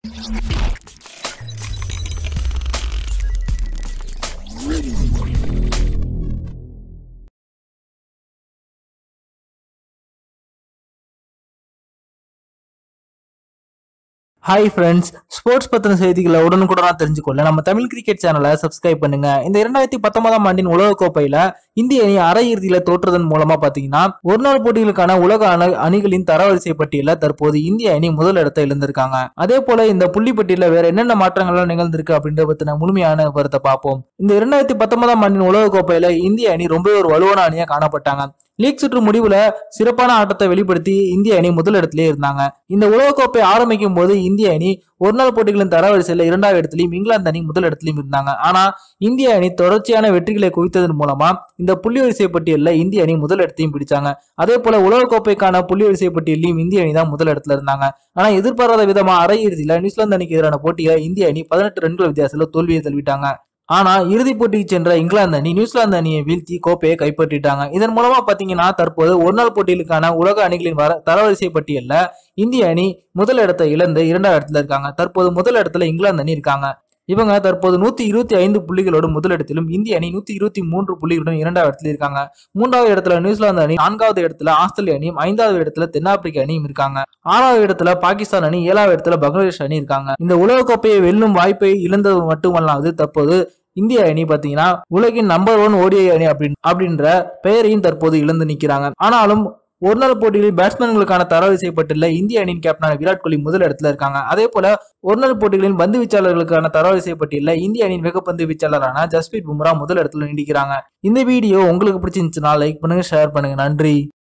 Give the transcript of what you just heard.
hi friends sports பத்தின செய்திகளை உடனுக்குடனா தெரிஞ்சுக்கொள்ள நம்ம தமிழ் கிரிக்கெட் சேனலை சப்ஸ்கிரைப் பண்ணுங்க இந்த இரண்டாயிரத்தி பத்தொன்பதாம் ஆண்டின் உலக கோப்பையில இந்திய அணி அரையிறுதியில தோற்றதன் மூலமா பாத்தீங்கன்னா ஒரு நாள் போட்டிகளுக்கான உலக அணி அணிகளின் தரவரிசை பட்டியல தற்போது இந்திய அணி முதல் இடத்தை இழந்திருக்காங்க அதே போல இந்த புள்ளி பட்டியல வேற என்னென்ன மாற்றங்கள்லாம் நிகழ்ந்திருக்கு அப்படின்றத பத்தின முழுமையான விவரத்தை பார்ப்போம் இந்த இரண்டாயிரத்தி பத்தொன்பதாம் ஆண்டின் உலக கோப்பையில இந்திய அணி ரொம்பவே ஒரு வலுவான அணியா காணப்பட்டாங்க லீக் சுற்று முடிவுல சிறப்பான ஆட்டத்தை வெளிப்படுத்தி இந்திய அணி முதல் இடத்திலே இருந்தாங்க இந்த உலகக்கோப்பை ஆரம்பிக்கும் போது இந்திய அணி ஒரு நாள் போட்டிகளின் தரவரிசையில இரண்டாவது இடத்திலையும் இங்கிலாந்து அணி முதல் இடத்திலையும் இருந்தாங்க ஆனா இந்திய அணி தொடர்ச்சியான வெற்றிகளை குவித்ததன் மூலமா இந்த புள்ளி வரிசை பட்டியலில் இந்திய அணி முதல் இடத்தையும் பிடிச்சாங்க அதே போல உலகக்கோப்பைக்கான புள்ளி வரிசை பட்டியலையும் இந்திய அணி தான் முதல் இடத்துல இருந்தாங்க ஆனா எதிர்பாராத விதமா அரையிறுதியில நியூசிலாந்து அணிக்கு எதிரான போட்டியில இந்திய அணி பதினெட்டு ரன்கள் வித்தியாசத்துல தோல்வியை தழுவிட்டாங்க ஆனா இறுதிப் போட்டிக்கு சென்ற இங்கிலாந்து அணி நியூசிலாந்து அணியை வீழ்த்தி கோப்பையை கைப்பற்றிட்டாங்க இதன் மூலமா பாத்தீங்கன்னா தற்போது ஒரு நாள் போட்டிகளுக்கான உலக அணிகளின் வர தரவரிசை பட்டியல்ல இந்திய அணி முதல் இடத்தை இழந்து இரண்டாவது இடத்துல இருக்காங்க தற்போது முதல் இடத்துல இங்கிலாந்து அணி இருக்காங்க இவங்க தற்போது நூத்தி இருபத்தி ஐந்து புள்ளிகளோடு முதலிடத்திலும் இந்திய அணி நூத்தி இருபத்தி மூன்று புள்ளிகளுடன் இரண்டாவது இடத்துல இருக்காங்க மூன்றாவது இடத்துல நியூசிலாந்து அணி நான்காவது இடத்துல ஆஸ்திரேலிய அணியும் ஐந்தாவது இடத்துல தென்னாப்பிரிக்க அணியும் இருக்காங்க ஆறாவது இடத்துல பாகிஸ்தான் அணி ஏழாவது இடத்துல பங்களாதேஷ் அணி இருக்காங்க இந்த உலகக்கோப்பையை வெல்லும் வாய்ப்பை இழந்தது மட்டுமல்லாது தற்போது இந்திய அணி பாத்தீங்கன்னா உலகின் நம்பர் ஒன் ஓடிஐ அணி அப்படின் அப்படின்ற பெயரையும் தற்போது இழந்து நிக்கிறாங்க ஆனாலும் ஒரு நாள் போட்டிகளில் பேட்ஸ்மேன்களுக்கான தரவரிசை பட்டியல இந்திய அணியின் கேப்டனான விராட் கோலி முதல் இடத்துல இருக்காங்க அதே போல ஒரு நாள் போட்டிகளின் பந்து வீச்சாளர்களுக்கான தரவரிசை பட்டியல இந்திய அணியின் வேகப்பந்து வீச்சாளரான ஜஸ்பீத் பும்ரா முதல் இடத்துல நீடிக்கிறாங்க இந்த வீடியோ உங்களுக்கு பிடிச்சிருந்துச்சுன்னா லைக் பண்ணுங்க ஷேர் பண்ணுங்க நன்றி